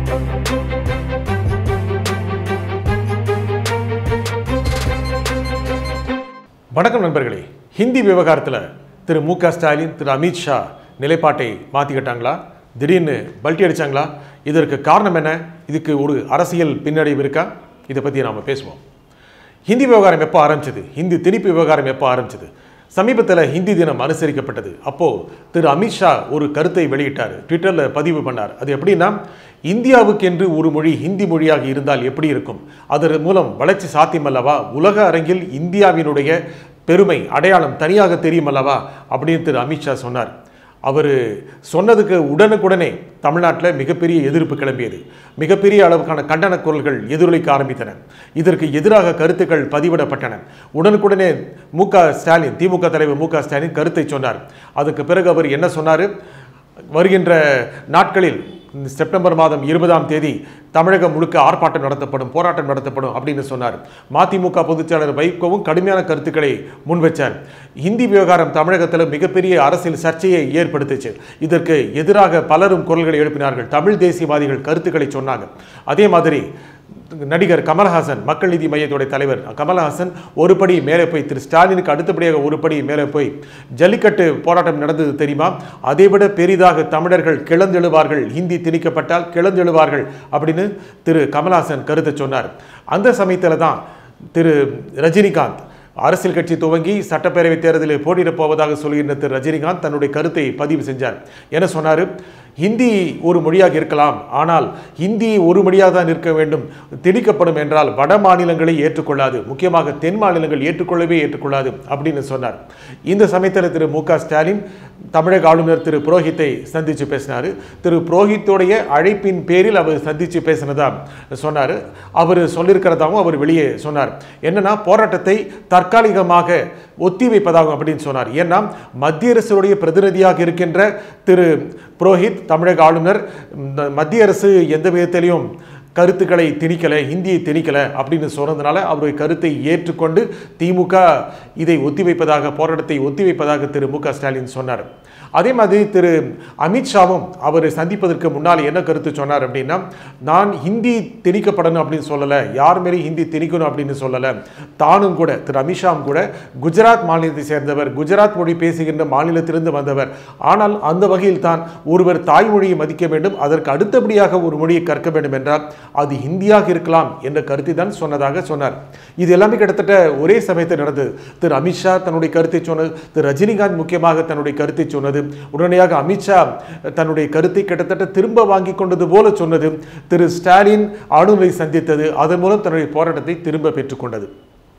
வணக்கம் நண்பர்களே ஹிந்தி விவகாரத்தில் திரு மு க ஸ்டாலின் திரு அமித்ஷா நிலைப்பாட்டை மாற்றிக்கிட்டாங்களா திடீர்னு பல்ட்டி அடிச்சாங்களா இதற்கு காரணம் என்ன இதுக்கு ஒரு அரசியல் பின்னடைவு இருக்கா இதை பற்றி நாம் பேசுவோம் ஹிந்தி விவகாரம் எப்போ ஆரம்பிச்சது ஹிந்தி திணிப்பு விவகாரம் எப்போ ஆரம்பிச்சது சமீபத்தில் ஹிந்தி தினம் அனுசரிக்கப்பட்டது அப்போது திரு அமித்ஷா ஒரு கருத்தை வெளியிட்டார் ட்விட்டரில் பதிவு பண்ணார் அது எப்படின்னா இந்தியாவுக்கென்று ஒரு மொழி ஹிந்தி மொழியாக இருந்தால் எப்படி இருக்கும் அதன் மூலம் வளர்ச்சி சாத்தியமல்லவா உலக அரங்கில் இந்தியாவினுடைய பெருமை அடையாளம் தனியாக தெரியுமல்லவா அப்படின்னு திரு அமித்ஷா சொன்னார் அவர் சொன்னதுக்கு உடனுக்குடனே தமிழ்நாட்டில் மிகப்பெரிய எதிர்ப்பு கிளம்பியது மிகப்பெரிய அளவுக்கான கண்டன குரல்கள் எதிரொலிக்க ஆரம்பித்தன இதற்கு எதிராக கருத்துக்கள் பதிவிடப்பட்டன உடனுக்குடனே மு க ஸ்டாலின் திமுக தலைவர் மு க ஸ்டாலின் கருத்தை சொன்னார் அதுக்கு பிறகு அவர் என்ன சொன்னார் வருகின்ற நாட்களில் இந்த செப்டம்பர் மாதம் இருபதாம் தேதி தமிழகம் முழுக்க ஆர்ப்பாட்டம் நடத்தப்படும் போராட்டம் நடத்தப்படும் அப்படின்னு சொன்னார் மதிமுக பொதுச்செயலாளர் வைகோவும் கடுமையான கருத்துக்களை முன்வைச்சார் ஹிந்தி விவகாரம் தமிழகத்தில் மிகப்பெரிய அரசியல் சர்ச்சையை ஏற்படுத்துச்சு இதற்கு எதிராக பலரும் குரல்களை எழுப்பினார்கள் தமிழ் தேசியவாதிகள் கருத்துக்களை சொன்னாங்க அதே மாதிரி நடிகர் கமல்ஹாசன் மக்கள் நீதி மையத்துடைய தலைவர் கமல்ஹாசன் ஒரு படி மேலே போய் திரு ஸ்டாலினுக்கு அடுத்தபடியாக ஒரு படி மேலே போய் ஜல்லிக்கட்டு போராட்டம் நடந்தது தெரியுமா அதைவிட பெரிதாக தமிழர்கள் கிளந்தெழுவார்கள் ஹிந்தி திணிக்கப்பட்டால் கிளந்தெழுவார்கள் அப்படின்னு திரு கமல்ஹாசன் கருத்தை சொன்னார் அந்த சமயத்தில் தான் திரு ரஜினிகாந்த் அரசியல் கட்சி துவங்கி சட்டப்பேரவை தேர்தலில் போட்டியிடப் போவதாக சொல்கின்ற திரு ரஜினிகாந்த் தன்னுடைய கருத்தை பதிவு செஞ்சார் என்ன சொன்னார் ஹிந்தி ஒரு மொழியாக இருக்கலாம் ஆனால் ஹிந்தி ஒரு மொழியாக தான் இருக்க வேண்டும் திணிக்கப்படும் என்றால் வட மாநிலங்களை ஏற்றுக்கொள்ளாது முக்கியமாக தென் மாநிலங்கள் ஏற்றுக்கொள்ளவே ஏற்றுக்கொள்ளாது அப்படின்னு சொன்னார் இந்த சமயத்தில் திரு மு க ஸ்டாலின் தமிழக ஆளுநர் திரு புரோஹித்தை சந்தித்து பேசினார் திரு புரோஹித்துடைய அழைப்பின் பேரில் அவர் சந்தித்து பேசினதா சொன்னார் அவர் சொல்லியிருக்கிறதாகவும் அவர் வெளியே சொன்னார் என்னன்னா போராட்டத்தை தற்காலிகமாக ஒத்தி வைப்பதாகும் அப்படின்னு சொன்னார் ஏன்னா மத்திய அரசுடைய பிரதிநிதியாக இருக்கின்ற திரு புரோஹித் தமிழக ஆளுநர் இந்த மத்திய அரசு எந்த விதத்திலையும் கருத்துக்களை திணிக்கலை ஹிந்தியை திணிக்கலை அப்படின்னு சொன்னதுனால அவருடைய கருத்தை ஏற்றுக்கொண்டு திமுக இதை ஒத்திவைப்பதாக போராட்டத்தை ஒத்திவைப்பதாக திரு மு க ஸ்டாலின் சொன்னார் அதே மாதிரி திரு அமித்ஷாவும் அவரை சந்திப்பதற்கு முன்னால் என்ன கருத்து சொன்னார் அப்படின்னா நான் ஹிந்தி திணிக்கப்படணும் அப்படின்னு சொல்லலை யார் மாரி ஹிந்தி திணிக்கணும் அப்படின்னு சொல்லலை தானும் கூட திரு அமித்ஷாவும் கூட குஜராத் மாநிலத்தை சேர்ந்தவர் குஜராத் மொழி பேசுகின்ற மாநிலத்திலிருந்து வந்தவர் ஆனால் அந்த வகையில் தான் ஒருவர் தாய்மொழியை மதிக்க வேண்டும் அதற்கு அடுத்தபடியாக ஒரு மொழியை கற்க வேண்டும் என்றால் அது ஹிந்தியாக இருக்கலாம் என்ற கருத்தை தான் சொன்னதாக சொன்னார் இது எல்லாமே கிட்டத்தட்ட ஒரே சமயத்தில் நடந்தது திரு அமித்ஷா தன்னுடைய கருத்தை சொன்னது திரு ரஜினிகாந்த் முக்கியமாக தன்னுடைய கருத்தை சொன்னது உடனடியாக அமித்ஷா தன்னுடைய கருத்தை கிட்டத்தட்ட திரும்ப வாங்கி கொண்டது போல சொன்னது திரு ஸ்டாலின் ஆளுநரை சந்தித்தது அதன் மூலம் தன்னுடைய போராட்டத்தை திரும்ப பெற்றுக்கொண்டது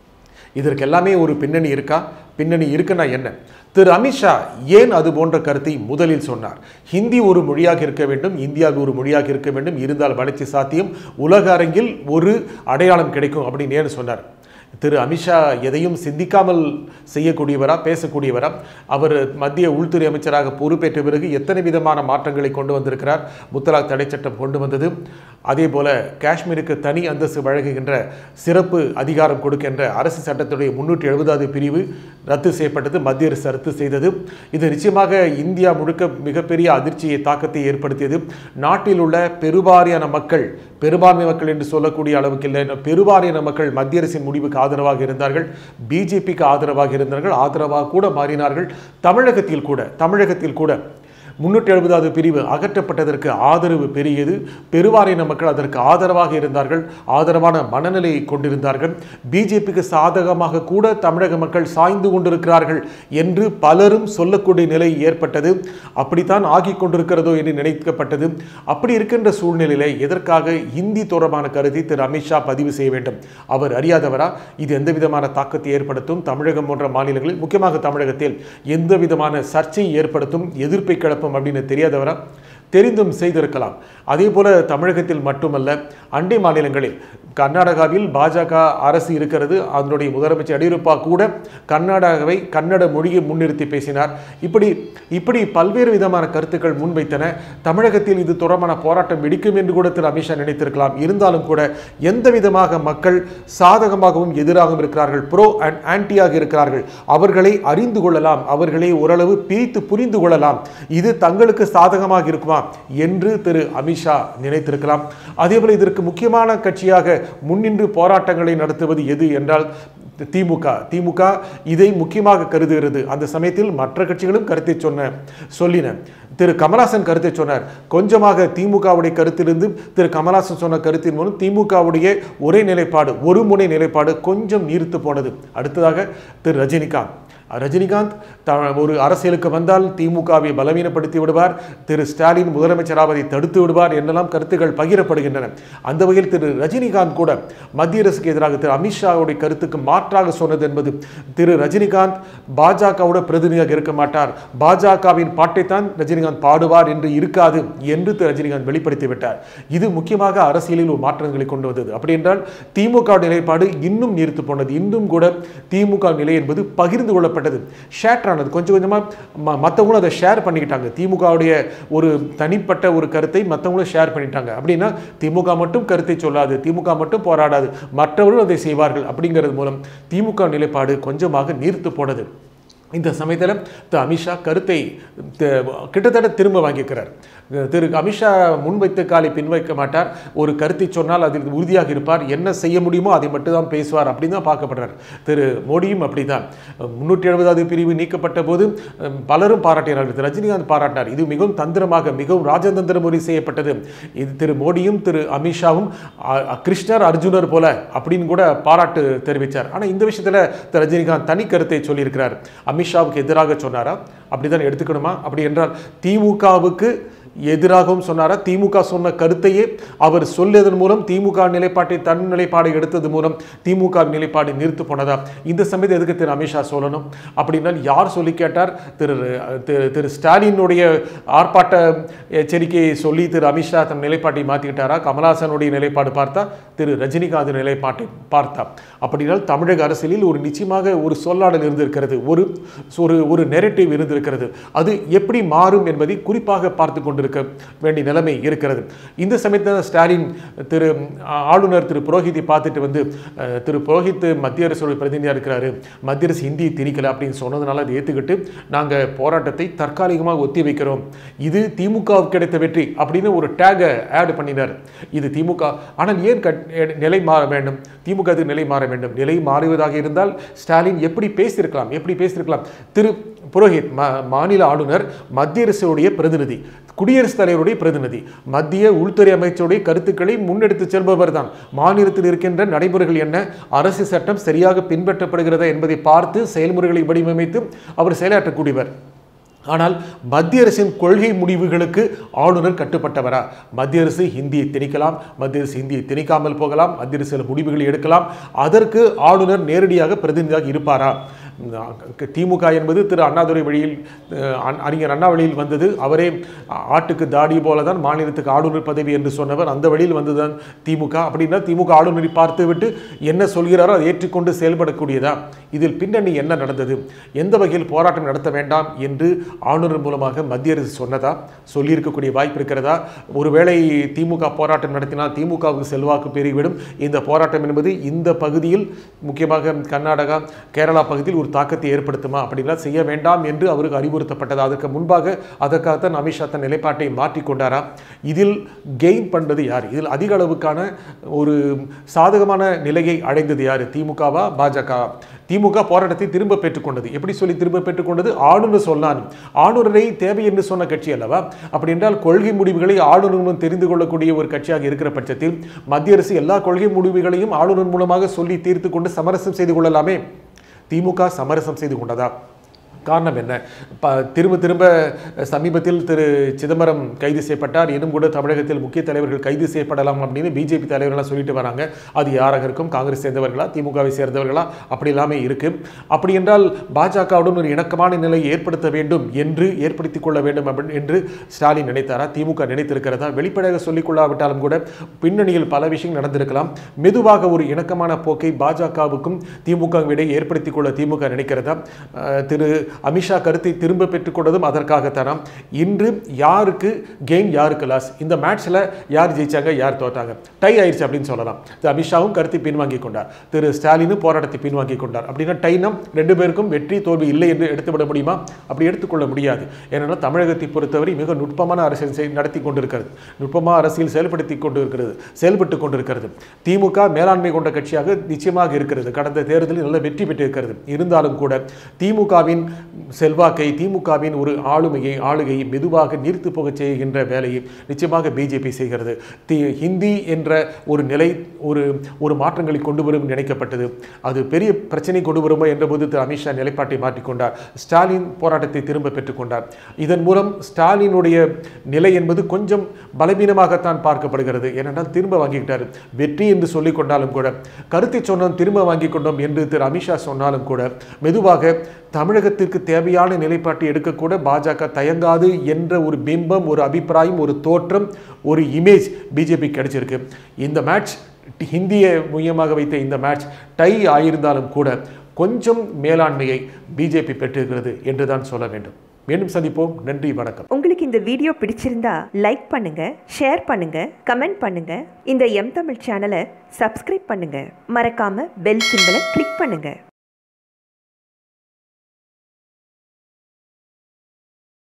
இதற்கு எல்லாமே ஒரு பின்னணி இருக்கா பின்னணி இருக்குன்னா என்ன திரு அமித்ஷா ஏன் அது போன்ற கருத்தை முதலில் சொன்னார் ஹிந்தி ஒரு மொழியாக இருக்க வேண்டும் இந்தியாவில் ஒரு மொழியாக இருக்க வேண்டும் இருந்தால் வளர்ச்சி சாத்தியம் உலக அரங்கில் ஒரு அடையாளம் கிடைக்கும் அப்படின்னு ஏன் சொன்னார் திரு அமித்ஷா எதையும் சிந்திக்காமல் செய்யக்கூடியவரா பேசக்கூடியவரா அவர் மத்திய உள்துறை அமைச்சராக பொறுப்பேற்ற பிறகு எத்தனை விதமான மாற்றங்களை கொண்டு வந்திருக்கிறார் முத்தலாக் தடை சட்டம் கொண்டு வந்தது அதே போல காஷ்மீருக்கு தனி அந்தஸ்து வழங்குகின்ற சிறப்பு அதிகாரம் கொடுக்கின்ற அரசு சட்டத்துடைய முன்னூற்றி எழுபதாவது பிரிவு ரத்து செய்யப்பட்டது மத்திய அரசு ரத்து செய்தது இது நிச்சயமாக இந்தியா முழுக்க மிகப்பெரிய அதிர்ச்சியை தாக்கத்தை ஏற்படுத்தியது நாட்டில் உள்ள பெருவாரியான மக்கள் பெரும்பான்மை மக்கள் என்று சொல்லக்கூடிய அளவுக்கு இல்லை பெருவாரியான மக்கள் மத்திய அரசின் முடிவுக்கு ஆதரவாக இருந்தார்கள் பிஜேபிக்கு ஆதரவாக இருந்தார்கள் ஆதரவாக கூட மாறினார்கள் தமிழகத்தில் கூட தமிழகத்தில் கூட முன்னூற்றி எழுபதாவது பிரிவு அகற்றப்பட்டதற்கு ஆதரவு பெரியது பெருவாரின மக்கள் அதற்கு ஆதரவாக இருந்தார்கள் ஆதரவான மனநிலையை கொண்டிருந்தார்கள் பிஜேபிக்கு சாதகமாக கூட தமிழக மக்கள் சாய்ந்து கொண்டிருக்கிறார்கள் என்று பலரும் சொல்லக்கூடிய நிலை ஏற்பட்டது அப்படித்தான் ஆகி கொண்டிருக்கிறதோ என்று நினைக்கப்பட்டது அப்படி இருக்கின்ற சூழ்நிலையில எதற்காக இந்தி தொடர்பான கருத்தை திரு அமித்ஷா பதிவு செய்ய வேண்டும் அவர் அறியாதவரா இது எந்த விதமான தாக்கத்தை ஏற்படுத்தும் தமிழகம் போன்ற மாநிலங்களில் முக்கியமாக தமிழகத்தில் எந்த விதமான சர்ச்சையை ஏற்படுத்தும் எதிர்ப்பை கிளப்பும் அப்படின்னு தெரியாதவரா தெரிந்தும் செய்திருக்கலாம் அதே போல தமிழகத்தில் மட்டுமல்ல அண்டை மாநிலங்களில் கர்நாடகாவில் பாஜக அரசு இருக்கிறது அதனுடைய முதலமைச்சர் எடியூரப்பா கூட கர்நாடகாவை கன்னட மொழியை முன்னிறுத்தி பேசினார் இப்படி இப்படி பல்வேறு விதமான கருத்துக்கள் முன்வைத்தன தமிழகத்தில் இது தொடர்பான போராட்டம் வெடிக்கும் என்று கூட திரு அமித்ஷா நினைத்திருக்கலாம் இருந்தாலும் கூட எந்த விதமாக மக்கள் சாதகமாகவும் எதிராகவும் இருக்கிறார்கள் ப்ரோ அண்ட் ஆன்டியாக இருக்கிறார்கள் அவர்களை அறிந்து கொள்ளலாம் அவர்களை ஓரளவு பிரித்து புரிந்து கொள்ளலாம் இது தங்களுக்கு சாதகமாக இருக்குமா இருக்குமா என்று திரு அமித்ஷா நினைத்திருக்கலாம் அதேபோல இதற்கு முக்கியமான கட்சியாக முன்னின்று போராட்டங்களை நடத்துவது எது என்றால் திமுக திமுக இதை முக்கியமாக கருதுகிறது அந்த சமயத்தில் மற்ற கட்சிகளும் கருத்தை சொன்ன சொல்லின திரு கமலாசன் கருத்தை சொன்னார் கொஞ்சமாக திமுகவுடைய கருத்திலிருந்து திரு கமலாசன் சொன்ன கருத்தின் மூலம் திமுகவுடைய ஒரே நிலைப்பாடு ஒரு முனை நிலைப்பாடு கொஞ்சம் நீர்த்து போனது அடுத்ததாக திரு ரஜினிகாந்த் ரஜினிகாந்த் த ஒரு அரசியலுக்கு வந்தால் திமுகவை பலவீனப்படுத்தி விடுவார் திரு ஸ்டாலின் முதலமைச்சராவதை தடுத்து விடுவார் என்றெல்லாம் கருத்துக்கள் பகிரப்படுகின்றன அந்த வகையில் திரு ரஜினிகாந்த் கூட மத்திய அரசுக்கு எதிராக திரு அமித்ஷாவுடைய கருத்துக்கு மாற்றாக சொன்னது என்பது திரு ரஜினிகாந்த் பாஜகவோட பிரதிநிதியாக இருக்க மாட்டார் பாஜகவின் பாட்டைத்தான் ரஜினிகாந்த் பாடுவார் என்று இருக்காது என்று திரு ரஜினிகாந்த் வெளிப்படுத்தி விட்டார் இது முக்கியமாக அரசியலில் ஒரு மாற்றங்களை கொண்டு வந்தது அப்படி என்றால் திமுக நிலைப்பாடு இன்னும் நீர்த்து போனது இன்னும் கூட திமுக நிலை என்பது பகிர்ந்து கொள்ளப்பட்டது ஷேர் ஆனது கொஞ்சம் கொஞ்சமாக மற்றவங்களும் அதை ஷேர் பண்ணிக்கிட்டாங்க திமுகவுடைய ஒரு தனிப்பட்ட ஒரு கருத்தை மற்றவங்களும் ஷேர் பண்ணிட்டாங்க அப்படின்னா திமுக மட்டும் கருத்தை சொல்லாது திமுக மட்டும் போராடாது மற்றவர்களும் அதை செய்வார்கள் அப்படிங்கிறது மூலம் திமுக நிலைப்பாடு கொஞ்சமாக நீர்த்து போனது இந்த சமயத்தில் திரு அமித்ஷா கருத்தை த- கிட்டத்தட்ட திரும்ப வாங்கிக்கிறார் திரு அமித்ஷா முன்வைத்த காலை பின்வைக்க மாட்டார் ஒரு கருத்தை சொன்னால் அதில் உறுதியாக இருப்பார் என்ன செய்ய முடியுமோ அதை மட்டும் தான் பேசுவார் அப்படின்னு தான் பார்க்கப்படுறார் திரு மோடியும் அப்படிதான் முன்னூற்றி எழுபதாவது பிரிவு நீக்கப்பட்ட போது அஹ், பலரும் பாராட்டினார்கள் திரு ரஜினிகாந்த் பாராட்டினார் இது மிகவும் தந்திரமாக மிகவும் ராஜதந்திர முறை செய்யப்பட்டது இது திரு மோடியும் திரு அமித்ஷாவும் அ- அ- கிருஷ்ணர் அர்ஜுனர் போல அப்படின்னு கூட பாராட்டு தெரிவித்தார் ஆனால் இந்த விஷயத்தில் திரு ரஜினிகாந்த் தனி கருத்தை சொல்லியிருக்கிறார் அமித்ஷாவுக்கு எதிராக சொன்னாரா அப்படிதான் எடுத்துக்கணுமா அப்படி என்றால் திமுகவுக்கு எதிராகவும் சொன்னாரா திமுக சொன்ன கருத்தையே அவர் சொல்லியதன் மூலம் திமுக நிலைப்பாட்டை தன் நிலைப்பாடை எடுத்தது மூலம் திமுக நிலைப்பாடு நிறுத்து போனதா இந்த சமயத்தை எதுக்கு திரு அமித்ஷா சொல்லணும் அப்படின்னால் யார் சொல்லி கேட்டார் திரு திரு- திரு ஸ்டாலினுடைய ஆர்ப்பாட்ட எச்சரிக்கையை சொல்லி திரு அமித்ஷா தன் நிலைப்பாட்டை மாற்றிக்கிட்டாரா கமலாசனுடைய நிலைப்பாடு பார்த்தா திரு ரஜினிகாந்த் நிலைப்பாட்டை பார்த்தா அப்படினால் தமிழக அரசியலில் ஒரு நிச்சயமாக ஒரு சொல்லாடல் இருந்திருக்கிறது ஒரு ஒரு ஒரு நெரட்டிவ் இருந்திருக்கிறது அது எப்படி மாறும் என்பதை குறிப்பாக பார்த்து கொண்டிருக்க வேண்டிய நிலைமை இருக்கிறது இந்த சமயத்தில் ஸ்டாலின் திரு ஆ- ஆளுநர் திரு புரோஹித்தை பார்த்துட்டு வந்து அஹ், திரு புரோஹித் மத்திய அரசுடைய பிரதிநிதியாக இருக்கிறாரு மத்திய அரசு ஹிந்தி திணிக்கல அப்படின்னு சொன்னதுனால அதை ஏற்றுக்கிட்டு நாங்கள் போராட்டத்தை தற்காலிகமாக ஒத்தி வைக்கிறோம் இது திமுகவுக்கு கிடைத்த வெற்றி அப்படின்னு ஒரு டேகை ஆட் பண்ணினார் இது திமுக ஆனால் ஏன் கட் நிலை மாற வேண்டும் திமுக அது நிலை மாற வேண்டும் நிலை மாறுவதாக இருந்தால் ஸ்டாலின் எப்படி பேசியிருக்கலாம் எப்படி பேசியிருக்கலாம் திரு புரோஹித் ம மாநில ஆளுநர் மத்திய அரசுடைய பிரதிநிதி குடியரசுத் தலைவருடைய பிரதிநிதி மத்திய உள்துறை அமைச்சருடைய கருத்துக்களை முன்னெடுத்து செல்பவர் தான் மாநிலத்தில் இருக்கின்ற நடைமுறைகள் என்ன அரசு சட்டம் சரியாக பின்பற்றப்படுகிறதா என்பதை பார்த்து செயல்முறைகளை வடிவமைத்து அவர் செயலாற்றக்கூடியவர் ஆனால் மத்திய அரசின் கொள்கை முடிவுகளுக்கு ஆளுநர் கட்டுப்பட்டவரா மத்திய அரசு ஹிந்தியை திணிக்கலாம் மத்திய அரசு ஹிந்தியை திணிக்காமல் போகலாம் மத்திய அரசு சில முடிவுகளை எடுக்கலாம் அதற்கு ஆளுநர் நேரடியாக பிரதிநிதியாக இருப்பாரா திமுக என்பது திரு அண்ணாதுரை வழியில் அஹ், அ- அறிஞர் அண்ணா வழியில் வந்தது அவரே ஆட்டுக்கு தாடி போல தான் மாநிலத்துக்கு ஆளுநர் பதவி என்று சொன்னவர் அந்த வழியில் வந்ததுதான் திமுக அப்படின்னா திமுக ஆளுநரை பார்த்துவிட்டு என்ன சொல்கிறாரோ அதை ஏற்றுக்கொண்டு செயல்படக்கூடியதா இதில் பின்னணி என்ன நடந்தது எந்த வகையில் போராட்டம் நடத்த வேண்டாம் என்று ஆளுநர் மூலமாக மத்திய அரசு சொன்னதா சொல்லியிருக்கக்கூடிய வாய்ப்பு இருக்கிறதா ஒருவேளை திமுக போராட்டம் நடத்தினால் திமுகவுக்கு செல்வாக்கு பெருகிவிடும் இந்த போராட்டம் என்பது இந்த பகுதியில் முக்கியமாக கர்நாடகா கேரளா பகுதியில் ஒரு தாக்கத்தை ஏற்படுத்துமா அப்படின்லாம் செய்ய வேண்டாம் என்று அவருக்கு அறிவுறுத்தப்பட்டது அதற்கு முன்பாக அதற்காகத்தான் அமித்ஷா தன் நிலைப்பாட்டை மாற்றிக்கொண்டாரா இதில் கெயின் பண்ணது யார் இதில் அதிக அளவுக்கான ஒரு சாதகமான நிலையை அடைந்தது யார் திமுகவா பாஜக திமுக போராட்டத்தை திரும்ப பெற்றுக்கொண்டது எப்படி சொல்லி திரும்ப பெற்றுக்கொண்டது ஆளுநர் சொன்னான் ஆளுநரை தேவை என்று சொன்ன கட்சி அல்லவா அப்படி என்றால் கொள்கை முடிவுகளை ஆளுநரும் தெரிந்து கொள்ளக்கூடிய ஒரு கட்சியாக இருக்கிற பட்சத்தில் மத்திய அரசு எல்லா கொள்கை முடிவுகளையும் ஆளுநர் மூலமாக சொல்லி தீர்த்து கொண்டு சமரசம் செய்து கொள்ளலாமே திமுக சமரசம் செய்து கொண்டதா காரணம் என்ன ப திரும்ப திரும்ப சமீபத்தில் திரு சிதம்பரம் கைது செய்யப்பட்டார் இன்னும் கூட தமிழகத்தில் முக்கிய தலைவர்கள் கைது செய்யப்படலாம் அப்படின்னு பிஜேபி தலைவர்களாக சொல்லிட்டு வராங்க அது யாராக இருக்கும் காங்கிரஸ் சேர்ந்தவர்களா திமுகவை சேர்ந்தவர்களா அப்படி எல்லாமே இருக்கு அப்படி என்றால் பாஜகவுடன் ஒரு இணக்கமான நிலையை ஏற்படுத்த வேண்டும் என்று ஏற்படுத்திக் கொள்ள வேண்டும் அப்படி என்று ஸ்டாலின் நினைத்தாரா திமுக நினைத்திருக்கிறதா வெளிப்படையாக சொல்லிக் கொள்ளாவிட்டாலும் கூட பின்னணியில் பல விஷயங்கள் நடந்திருக்கலாம் மெதுவாக ஒரு இணக்கமான போக்கை பாஜகவுக்கும் திமுக இடையே ஏற்படுத்திக் கொள்ள திமுக நினைக்கிறதா அஹ் திரு அமித்ஷா கருத்தை திரும்ப பெற்றுக்கொண்டதும் அதற்காகத்தானாம் இன்று யாருக்கு கெயின் யாருக்கு லாஸ் இந்த மேட்ச்ல யார் ஜெயிச்சாங்க யார் தோத்தாங்க டை ஆயிடுச்சு அப்படின்னு சொல்லலாம் திரு அமித்ஷாவும் கருத்தை பின்வாங்கி கொண்டார் திரு ஸ்டாலினும் போராட்டத்தை பின்வாங்கி கொண்டார் அப்படின்னா டைனா ரெண்டு பேருக்கும் வெற்றி தோல்வி இல்லை என்று எடுத்துவிட முடியுமா அப்படி எடுத்துக்கொள்ள முடியாது ஏனென்றால் தமிழகத்தை பொறுத்தவரை மிக நுட்பமான அரசியல் செய்- நடத்தி கொண்டிருக்கிறது நுட்பமான அரசியல் செயல்படுத்தி கொண்டிருக்கிறது செயல்பட்டு கொண்டிருக்கிறது திமுக மேலாண்மை கொண்ட கட்சியாக நிச்சயமாக இருக்கிறது கடந்த தேர்தலில் நல்ல வெற்றி பெற்றிருக்கிறது இருந்தாலும் கூட திமுகவின் செல்வாக்கை திமுகவின் ஒரு ஆளுமையை ஆளுகையை மெதுவாக நீர்த்து போகச் செய்கின்ற வேலையை நிச்சயமாக பிஜேபி செய்கிறது தி ஹிந்தி என்ற ஒரு நிலை ஒரு ஒரு மாற்றங்களை கொண்டு வரும் நினைக்கப்பட்டது அது பெரிய பிரச்சனை கொண்டு வருமோ என்றபோது திரு அமித்ஷா நிலைப்பாட்டை மாற்றிக்கொண்டார் ஸ்டாலின் போராட்டத்தை திரும்ப பெற்றுக்கொண்டார் இதன் மூலம் ஸ்டாலினுடைய நிலை என்பது கொஞ்சம் பலவீனமாகத்தான் பார்க்கப்படுகிறது ஏனென்றால் திரும்ப வாங்கிக்கிட்டார் வெற்றி என்று சொல்லிக் கொண்டாலும் கூட கருத்தை சொன்னோம் திரும்ப வாங்கி கொண்டோம் என்று திரு அமித்ஷா சொன்னாலும் கூட மெதுவாக தமிழகத்திற்கு தேவையான நிலைப்பாட்டை எடுக்கக்கூட பாஜக தயங்காது என்ற ஒரு பிம்பம் ஒரு அபிப்பிராயம் ஒரு தோற்றம் ஒரு இமேஜ் பிஜேபி கிடைச்சிருக்கு இந்த மேட்ச் ஹிந்தியை மையமாக வைத்த இந்த மேட்ச் டை ஆயிருந்தாலும் கூட கொஞ்சம் மேலாண்மையை பிஜேபி பெற்றிருக்கிறது என்றுதான் சொல்ல வேண்டும் மீண்டும் சந்திப்போம் நன்றி வணக்கம் உங்களுக்கு இந்த வீடியோ பிடிச்சிருந்தா லைக் பண்ணுங்க ஷேர் பண்ணுங்க கமெண்ட் பண்ணுங்க இந்த எம் தமிழ் சேனலை சப்ஸ்கிரைப் பண்ணுங்க மறக்காம பெல் சிம்பலை கிளிக் பண்ணுங்க